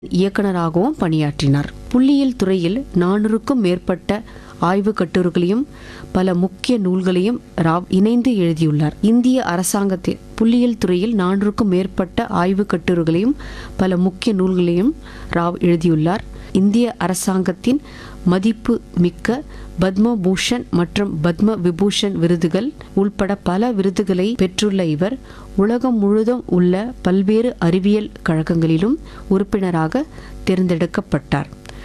இயக்குனராகவும் பணியாற்றினார் புள்ளியியல் துறையில் நானூறுக்கும் மேற்பட்ட ஆய்வுக் கட்டுரைகளையும் பல முக்கிய நூல்களையும் ராவ் இணைந்து எழுதியுள்ளார் இந்திய அரசாங்கத்தில் புள்ளியியல் துறையில் நானூறுக்கும் மேற்பட்ட ஆய்வுக் கட்டுரைகளையும் பல முக்கிய நூல்களையும் ராவ் எழுதியுள்ளார் இந்திய அரசாங்கத்தின் மதிப்பு மிக்க பத்ம பூஷன் மற்றும் பத்ம விபூஷன் விருதுகள் உள்பட பல விருதுகளை பெற்றுள்ள இவர் உலகம் முழுதும் உள்ள பல்வேறு அறிவியல் கழகங்களிலும் உறுப்பினராக தேர்ந்தெடுக்கப்பட்டார்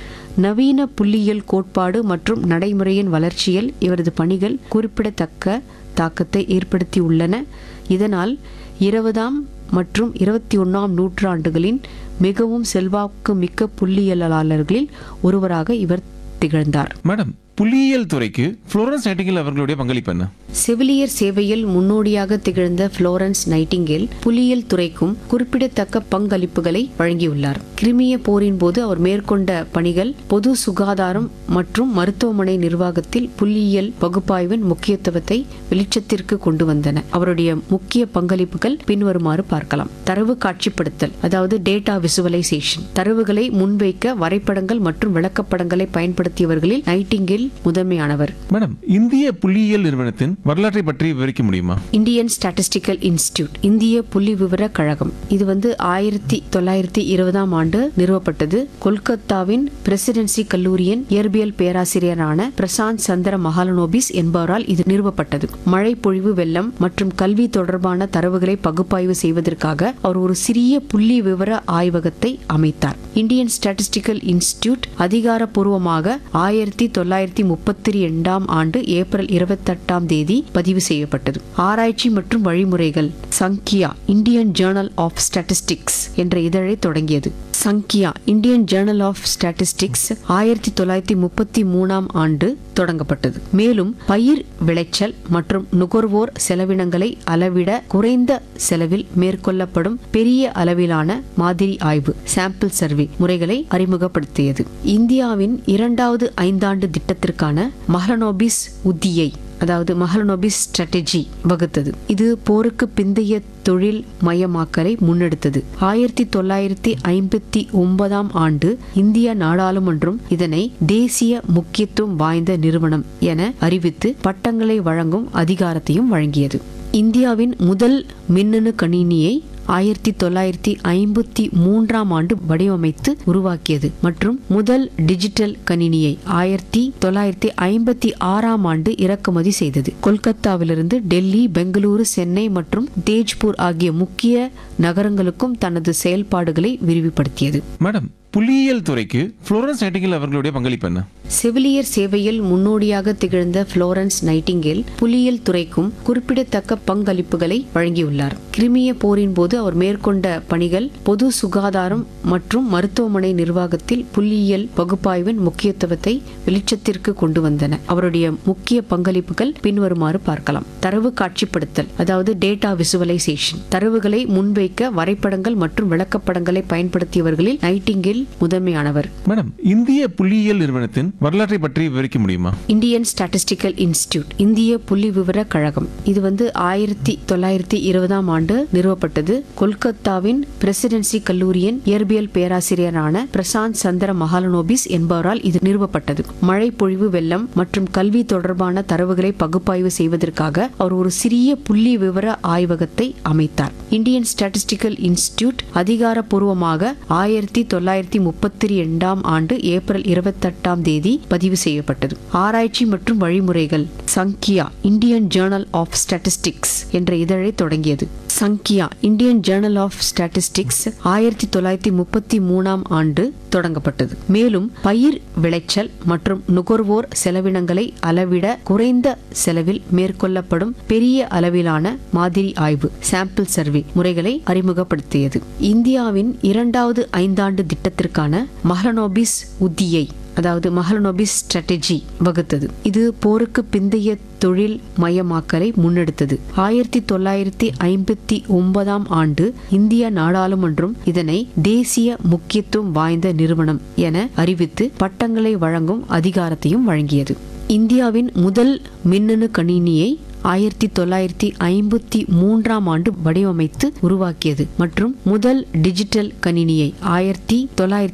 நவீன புள்ளியியல் கோட்பாடு மற்றும் நடைமுறையின் வளர்ச்சியில் இவரது பணிகள் குறிப்பிடத்தக்க தாக்கத்தை ஏற்படுத்தியுள்ளன இதனால் இருபதாம் மற்றும் இருபத்தி ஒன்றாம் நூற்றாண்டுகளின் மிகவும் செல்வாக்கு மிக்க புள்ளியியலாளர்களில் ஒருவராக இவர் திகழ்ந்தார் மேடம் புள்ளியியல் துறைக்கு புளோரன்ஸ் நைட்டிங்கல் அவர்களுடைய பங்களிப்பு என்ன செவிலியர் சேவையில் முன்னோடியாக திகழ்ந்த புளோரன்ஸ் நைட்டிங்கேல் புலியியல் துறைக்கும் குறிப்பிடத்தக்க பங்களிப்புகளை வழங்கியுள்ளார் கிரிமிய போரின் போது அவர் மேற்கொண்ட பணிகள் பொது சுகாதாரம் மற்றும் மருத்துவமனை நிர்வாகத்தில் புள்ளியியல் பகுப்பாய்வின் முக்கியத்துவத்தை வெளிச்சத்திற்கு கொண்டு வந்தன அவருடைய முக்கிய பங்களிப்புகள் பின்வருமாறு பார்க்கலாம் தரவு காட்சிப்படுத்தல் அதாவது டேட்டா விசுவலைசேஷன் தரவுகளை முன்வைக்க வரைபடங்கள் மற்றும் விளக்கப்படங்களை பயன்படுத்தியவர்களில் நைட்டிங்கேல் முதன்மையானவர் மேடம் இந்திய புள்ளியியல் நிறுவனத்தின் வரலாற்றை பற்றி விவரிக்க முடியுமா இந்தியன் ஸ்டாட்டிஸ்டிக்கல் இன்ஸ்டிடியூட் இந்திய புள்ளி விவர கழகம் இது வந்து ஆயிரத்தி தொள்ளாயிரத்தி இருபதாம் ஆண்டு நிறுவப்பட்டது கொல்கத்தாவின் பிரசிடென்சி கல்லூரியின் இயற்பியல் பேராசிரியரான பிரசாந்த் சந்திர மகாலனோபிஸ் என்பவரால் இது நிறுவப்பட்டது மழை பொழிவு வெள்ளம் மற்றும் கல்வி தொடர்பான தரவுகளை பகுப்பாய்வு செய்வதற்காக அவர் ஒரு சிறிய புள்ளி விவர ஆய்வகத்தை அமைத்தார் இந்தியன் ஸ்டாட்டிஸ்டிக்கல் இன்ஸ்டிடியூட் அதிகாரப்பூர்வமாக ஆயிரத்தி தொள்ளாயிரத்தி முப்பத்தி இரண்டாம் ஆண்டு ஏப்ரல் இருபத்தெட்டாம் தேதி பதிவு செய்யப்பட்டது ஆராய்ச்சி மற்றும் வழிமுறைகள் Sankhya Indian journal of statistics என்ற இதழை தொடங்கியது Sankhya Indian journal of statistics ஆயிரத்தி தொள்ளாயிரத்தி முப்பத்தி மூணாம் ஆண்டு தொடங்கப்பட்டது மேலும் பயிர் விளைச்சல் மற்றும் நுகர்வோர் செலவினங்களை அளவிட குறைந்த செலவில் மேற்கொள்ளப்படும் பெரிய அளவிலான மாதிரி ஆய்வு சாம்பிள் சர்வே முறைகளை அறிமுகப்படுத்தியது இந்தியாவின் இரண்டாவது ஐந்தாண்டு திட்டத்திற்கான மஹலனோபிஸ் உத்தியை அதாவது மஹலனோபிஸ் ஸ்ட்ராட்டஜி வகுத்தது இது போருக்கு பிந்தைய தொழில் மயமாக்கலை முன்னெடுத்தது ஆயிரத்தி தொள்ளாயிரத்தி ஐம்பத்தி ஒன்பதாம் ஆண்டு இந்திய நாடாளுமன்றம் இதனை தேசிய முக்கியத்துவம் வாய்ந்த நிறுவனம் என அறிவித்து பட்டங்களை வழங்கும் அதிகாரத்தையும் வழங்கியது இந்தியாவின் முதல் மின்னணு கணினியை ஆயிரத்தி தொள்ளாயிரத்தி ஐம்பத்தி மூன்றாம் ஆண்டு வடிவமைத்து உருவாக்கியது மற்றும் முதல் டிஜிட்டல் கணினியை ஆயிரத்தி தொள்ளாயிரத்தி ஐம்பத்தி ஆறாம் ஆண்டு இறக்குமதி செய்தது கொல்கத்தாவிலிருந்து டெல்லி பெங்களூரு சென்னை மற்றும் தேஜ்பூர் ஆகிய முக்கிய நகரங்களுக்கும் தனது செயல்பாடுகளை விரிவுபடுத்தியது மேடம் புள்ளியியல் துறைக்கு புளோரன்ஸ் நைட்டிங்கல் அவர்களுடைய பங்களிப்பு என்ன செவிலியர் சேவையில் முன்னோடியாக திகழ்ந்த புளோரன்ஸ் நைட்டிங்கேல் புலியியல் துறைக்கும் குறிப்பிடத்தக்க பங்களிப்புகளை வழங்கியுள்ளார் கிரிமிய போரின் போது அவர் மேற்கொண்ட பணிகள் பொது சுகாதாரம் மற்றும் மருத்துவமனை நிர்வாகத்தில் புள்ளியியல் பகுப்பாய்வின் முக்கியத்துவத்தை வெளிச்சத்திற்கு கொண்டு வந்தன அவருடைய முக்கிய பங்களிப்புகள் பின்வருமாறு பார்க்கலாம் தரவு காட்சிப்படுத்தல் அதாவது டேட்டா விசுவலைசேஷன் தரவுகளை முன்வைக்க வரைபடங்கள் மற்றும் விளக்கப்படங்களை பயன்படுத்தியவர்களில் நைட்டிங்கேல் முதன்மையானவர் மேடம் இந்திய புள்ளியியல் நிறுவனத்தின் வரலாற்றை பற்றி விவரிக்க முடியுமா இந்தியன் ஸ்டாட்டிஸ்டிக்கல் இன்ஸ்டிடியூட் இந்திய புள்ளி விவர கழகம் இது வந்து ஆயிரத்தி தொள்ளாயிரத்தி இருபதாம் ஆண்டு நிறுவப்பட்டது கொல்கத்தாவின் பிரசிடென்சி கல்லூரியின் இயற்பியல் பேராசிரியரான பிரசாந்த் சந்திர மகாலனோபிஸ் என்பவரால் இது நிறுவப்பட்டது மழை பொழிவு வெள்ளம் மற்றும் கல்வி தொடர்பான தரவுகளை பகுப்பாய்வு செய்வதற்காக அவர் ஒரு சிறிய புள்ளி விவர ஆய்வகத்தை அமைத்தார் இந்தியன் ஸ்டாட்டிஸ்டிக்கல் இன்ஸ்டிடியூட் அதிகாரப்பூர்வமாக ஆயிரத்தி தொள்ளாயிரத்தி முப்பத்தி இரண்டாம் ஆண்டு ஏப்ரல் இருபத்தெட்டாம் தேதி பதிவு செய்யப்பட்டது ஆராய்ச்சி மற்றும் வழிமுறைகள் Sankhya Indian journal of statistics என்ற இதழை தொடங்கியது Sankhya Indian journal of statistics ஆயிரத்தி தொள்ளாயிரத்தி முப்பத்தி மூணாம் ஆண்டு தொடங்கப்பட்டது மேலும் பயிர் விளைச்சல் மற்றும் நுகர்வோர் செலவினங்களை அளவிட குறைந்த செலவில் மேற்கொள்ளப்படும் பெரிய அளவிலான மாதிரி ஆய்வு சாம்பிள் சர்வே முறைகளை அறிமுகப்படுத்தியது இந்தியாவின் இரண்டாவது ஐந்தாண்டு திட்டத்திற்கான மஹலனோபிஸ் உத்தியை அதாவது மஹலனோபிஸ் ஸ்ட்ராட்டஜி வகுத்தது இது போருக்கு பிந்தைய தொழில் மயமாக்கலை முன்னெடுத்தது ஆயிரத்தி தொள்ளாயிரத்தி ஐம்பத்தி ஒன்பதாம் ஆண்டு இந்திய நாடாளுமன்றம் இதனை தேசிய முக்கியத்துவம் வாய்ந்த நிறுவனம் என அறிவித்து பட்டங்களை வழங்கும் அதிகாரத்தையும் வழங்கியது இந்தியாவின் முதல் மின்னணு கணினியை ஆயிரத்தி தொள்ளாயிரத்தி ஐம்பத்தி மூன்றாம் ஆண்டு வடிவமைத்து உருவாக்கியது மற்றும் முதல் டிஜிட்டல் கணினியை ஆயிரத்தி தொள்ளாயிரத்தி